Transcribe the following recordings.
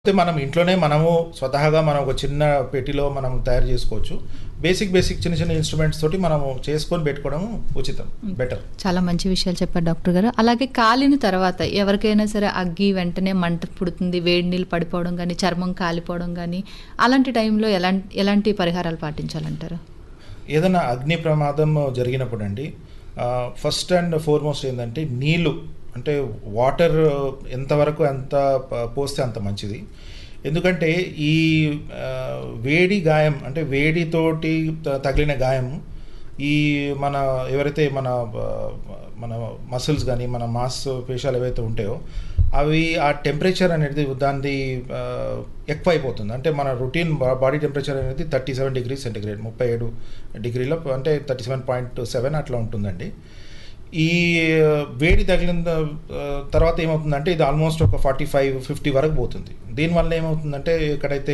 అయితే మనం ఇంట్లోనే మనము స్వతహాగా మనం ఒక చిన్న పెట్టిలో మనం తయారు చేసుకోవచ్చు బేసిక్ బేసిక్ చిన్న చిన్న ఇన్స్ట్రుమెంట్స్ తోటి మనము చేసుకొని పెట్టుకోవడం ఉచితం బెటర్ చాలా మంచి విషయాలు చెప్పారు డాక్టర్ గారు అలాగే కాలిన తర్వాత ఎవరికైనా సరే అగ్గి వెంటనే మంట పుడుతుంది వేడి నీళ్ళు పడిపోవడం కానీ చర్మం కాలిపోవడం కానీ అలాంటి టైంలో ఎలాంటి ఎలాంటి పరిహారాలు పాటించాలంటారు ఏదైనా అగ్ని ప్రమాదం జరిగినప్పుడు అండి ఫస్ట్ అండ్ ఫార్మోస్ట్ ఏంటంటే నీళ్ళు అంటే వాటర్ ఎంతవరకు ఎంత ప- పోస్తే అంత మంచిది ఎందుకంటే ఈ ఆ, వేడి గాయం అంటే వేడితోటి త- తగిలిన గాయం ఈ మన ఎవరైతే మన ఆ, మన మసిల్స్ కానీ మన మాస్ పేషాలు ఏవైతే ఉంటాయో అవి ఆ టెంపరేచర్ అనేది దానిది ఆ, ఎక్కువ అయిపోతుంది అంటే మన రొటీన్ బాడీ టెంపరేచర్ అనేది థర్టీ సెవెన్ డిగ్రీ సెంటిగ్రేడ్ ముప్పై ఏడు డిగ్రీలో అంటే థర్టీ సెవెన్ పాయింట్ సెవెన్ అట్లా ఉంటుందండి ఈ ఆ, వేడి తగిలిన ఆ, తర్వాత ఏమవుతుందంటే ఇది ఆల్మోస్ట్ ఒక ఫార్టీ ఫైవ్ ఫిఫ్టీ వరకు పోతుంది దీనివల్ల ఏమవుతుందంటే ఎక్కడైతే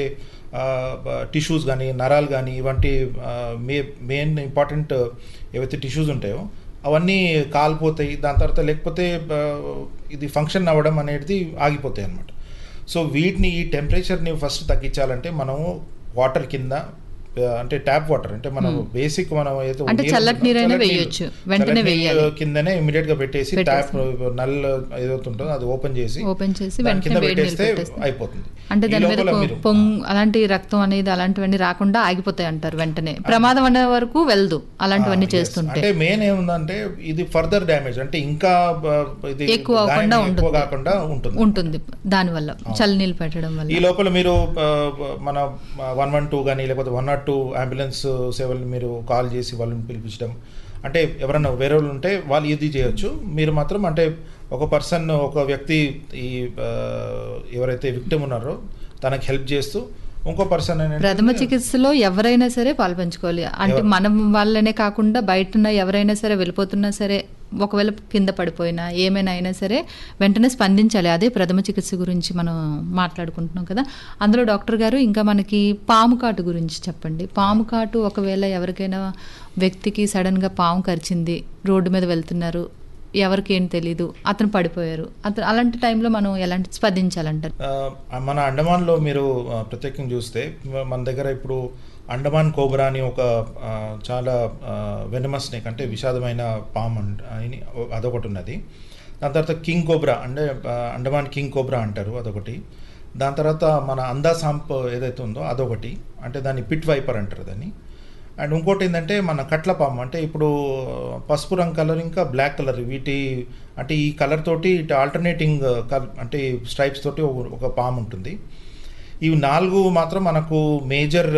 టిష్యూస్ కానీ నరాలు కానీ ఇవంటి ఆ, మే మెయిన్ ఇంపార్టెంట్ ఏవైతే టిష్యూస్ ఉంటాయో అవన్నీ కాలిపోతాయి దాని తర్వాత లేకపోతే ఆ, ఇది ఫంక్షన్ అవ్వడం అనేది ఆగిపోతాయి అన్నమాట సో వీటిని ఈ టెంపరేచర్ని ఫస్ట్ తగ్గించాలంటే మనము వాటర్ కింద ఆ, అంటే ట్యాప్ వాటర్ అంటే మనం బేసిక్ మనం ఏదో అంటే నీళ్ళు చల్లటి ఉంటుందో, నీరైనా చల్లటి వేయొచ్చు. నీళ్ళు, వెంటనే చల్లటి నీళ్ళు వేయాలి. కిందనే ఇమీడియట్ గా పెట్టేసి ట్యాప్ పెట్టేసి. నల్ ఏదైతే ఉంటుందో అది ఓపెన్ చేసి ఓపెన్ చేసి దాని వెంటనే కింద వేడి నీళ్ళు పెట్టేస్తే పెట్టేస్తే అయిపోతుంది అంటే ఈ దాని మీద లోపల పొ- మీరు- పొంగ్ అలాంటి రక్తం అనేది అలాంటివన్నీ రాకుండా ఆగిపోతాయి అంటారు వెంటనే ప్రమాదం అనే వరకు వెళ్దు అలాంటివన్నీ ఆ, yes. చేస్తుంటే అంటే మెయిన్ ఏముందంటే ఇది ఫర్దర్ డ్యామేజ్ అంటే ఇంకా బ- ఇది ఎక్కువ గాయం అవ్వకుండా ఎక్కువ ఉంటుంది. కాకుండా ఉంటుంది ఉంటుంది దానివల్ల చల్లనీళ్ళు పెట్టడం ఈ వల్ల లోపల మీరు ఆ, మన వన్ వన్ టూ కానీ లేకపోతే వన్ నాట్ టూ అంబులెన్స్ సేవల్ని మీరు కాల్ చేసి వాళ్ళని పిలిపించడం అంటే ఎవరైనా వేరే వాళ్ళు ఉంటే వాళ్ళు ఇది చేయొచ్చు మీరు మాత్రం అంటే ఒక పర్సన్ ఒక వ్యక్తి ఈ ఆ, ఎవరైతే విక్టిమ్ ఉన్నారో తనకి హెల్ప్ చేస్తూ ఇంకో పర్సన్ ప్రథమ చికిత్సలో ఎవరైనా సరే పాల్పంచుకోవాలి అంటే ఎవ- మనం వాళ్ళనే కాకుండా బయట ఉన్న ఎవరైనా సరే వెళ్ళిపోతున్నా సరే ఒకవేళ కింద పడిపోయినా ఏమైనా అయినా సరే వెంటనే స్పందించాలి అదే ప్రథమ చికిత్స గురించి మనం మాట్లాడుకుంటున్నాం కదా అందులో డాక్టర్ గారు ఇంకా మనకి పాము కాటు గురించి చెప్పండి పాము కాటు ఒకవేళ ఎవరికైనా వ్యక్తికి సడన్గా పాము కరిచింది రోడ్డు మీద వెళ్తున్నారు ఎవరికి ఏం తెలీదు అతను పడిపోయారు అతను అలాంటి టైంలో మనం ఎలాంటి స్పందించాలంటారు ఆ, మన అండమాన్లో మీరు ఆ, ప్రత్యేకంగా చూస్తే మన దగ్గర ఇప్పుడు అండమాన్ కోబ్రా అని ఒక ఆ, చాలా వెనమస్ స్నేక్ అంటే విషాదమైన పామ్ అంట- అని అదొకటి ఉన్నది దాని తర్వాత కింగ్ కోబ్రా అంటే ఆ, అండమాన్ కింగ్ కోబ్రా అంటారు అదొకటి దాని తర్వాత మన అందా సాంప్ ఏదైతే ఉందో అదొకటి అంటే దాన్ని పిట్ వైపర్ అంటారు దాన్ని అండ్ ఇంకోటి ఏంటంటే మన కట్ల పాము అంటే ఇప్పుడు పసుపు రంగు కలర్ ఇంకా బ్లాక్ కలర్ వీటి అంటే ఈ కలర్ తోటి ఇటు ఆల్టర్నేటింగ్ కలర్ అంటే స్ట్రైప్స్ తోటి ఒక- ఒక పాము ఉంటుంది ఇవి నాలుగు మాత్రం మనకు మేజర్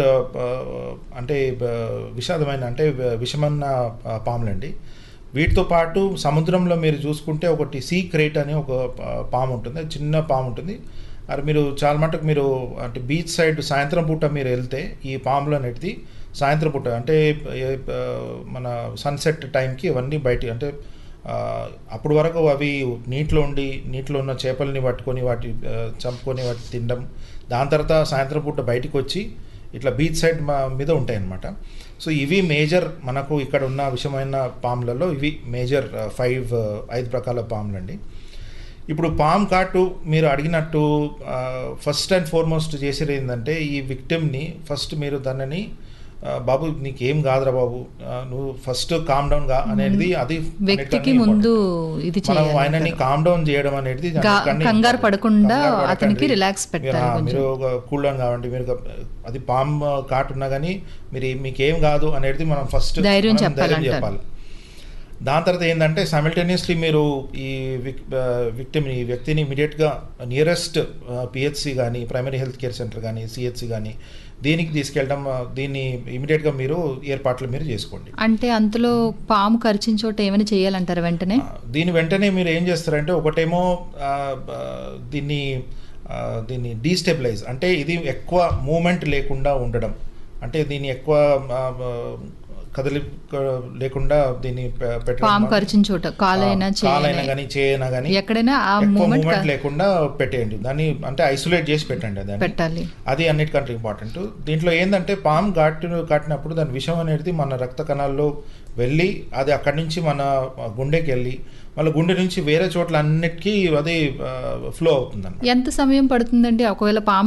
అంటే ఆ, విషాదమైన అంటే విషమన్న ఆ, పాములండి వీటితో పాటు సముద్రంలో మీరు చూసుకుంటే ఒకటి సీ క్రేట్ అని ఒక ఆ, పాము ఉంటుంది అది చిన్న పాము ఉంటుంది అది మీరు చాలా మటుకు మీరు అంటే బీచ్ సైడ్ సాయంత్రం పూట మీరు వెళ్తే ఈ పాములు అనేటిది సాయంత్రం పూట అంటే ఏ- ఆ, మన సన్సెట్ టైంకి ఇవన్నీ బయట అంటే ఆ, అప్పుడు వరకు అవి నీటిలో ఉండి నీటిలో ఉన్న చేపల్ని పట్టుకొని వాటి ఆ, చంపుకొని వాటి తినడం దాని తర్వాత సాయంత్రం పూట బయటికి వచ్చి ఇట్లా బీచ్ సైడ్ మా మీద ఉంటాయి అన్నమాట సో ఇవి మేజర్ మనకు ఇక్కడ ఉన్న విషయమైన పాములలో ఇవి మేజర్ ఫైవ్ ఐదు రకాల పాములండి ఇప్పుడు పామ్ కాటు మీరు అడిగినట్టు ఫస్ట్ అండ్ ఫార్మోస్ట్ చేసేది ఏంటంటే ఈ విక్టిమ్ని ఫస్ట్ మీరు దానిని ఆ, బాబు నీకేం కాదురా బాబు ఆ, నువ్వు ఫస్ట్ కామ్ డౌన్ గా అనేది అది వ్యక్తికి అన్నిటికన్నా ముందు important. ఇది మనం చేయాలి ఆయనని కామ్ డౌన్ చేయడం అనేది గా- అన్నిటికన్నా కంగారు important. పడకుండా కంగారు పడకండి. అతనికి relax పెట్టాలి మీరు, ఆ, కొంచెం. మీరు కూల్ డౌన్ కావండి మీరు ఒక- అది పామ్ కాటు ఉన్నా కానీ మీరు మీకేం కాదు అనేది మనం ఫస్ట్ ధైర్యం మనం చెప్పాలంటారు. చెప్పాలి దాని తర్వాత ఏంటంటే సైమిల్టేనియస్లీ మీరు ఈ విక్ విక్టిమ్ని ఈ వ్యక్తిని ఇమీడియట్గా నియరెస్ట్ పిహెచ్సి కానీ ప్రైమరీ హెల్త్ కేర్ సెంటర్ కానీ సిహెచ్సి కానీ దీనికి తీసుకెళ్ళడం ఆ, దీన్ని ఇమీడియట్గా మీరు ఏర్పాట్లు మీరు చేసుకోండి అంటే అంతలో పాము కరిచిన చోట ఏమైనా చేయాలంటారు వెంటనే ఆ, దీని వెంటనే మీరు ఏం చేస్తారంటే ఒకటేమో ఆ, ఆ, దీన్ని ఆ, దీన్ని డీస్టెబిలైజ్ అంటే ఇది ఎక్కువ మూమెంట్ లేకుండా ఉండడం అంటే దీన్ని ఎక్కువ ఆ, ఆ, కదలి లేకుండా దీన్ని పె- పెట్టడం పాము వల్ల- కరిచిన చోట కాలైనా ఆ, కాలైనా చేయైనా కానీ చేయైనా కానీ ఎక్కడైనా ఆ ఎక్కువ మూమెంట్ మూమెంట్ లేకుండా పెట్టేయండి దాన్ని అంటే ఐసోలేట్ చేసి పెట్టండి దాన్ని పెట్టాలి అది అన్నిటికంటే ఇంపార్టెంట్ దీంట్లో ఏంటంటే పాము కాటు కాటినప్పుడు దాని విషం అనేది మన రక్త కణాల్లో వెళ్ళి అది అక్కడి నుంచి మన గుండెకి వెళ్ళి మళ్ళీ గుండె నుంచి వేరే చోట్ల అన్నిటికీ అది ఫ్లో అవుతుంది ఎంత సమయం పడుతుందండి ఒకవేళ పాము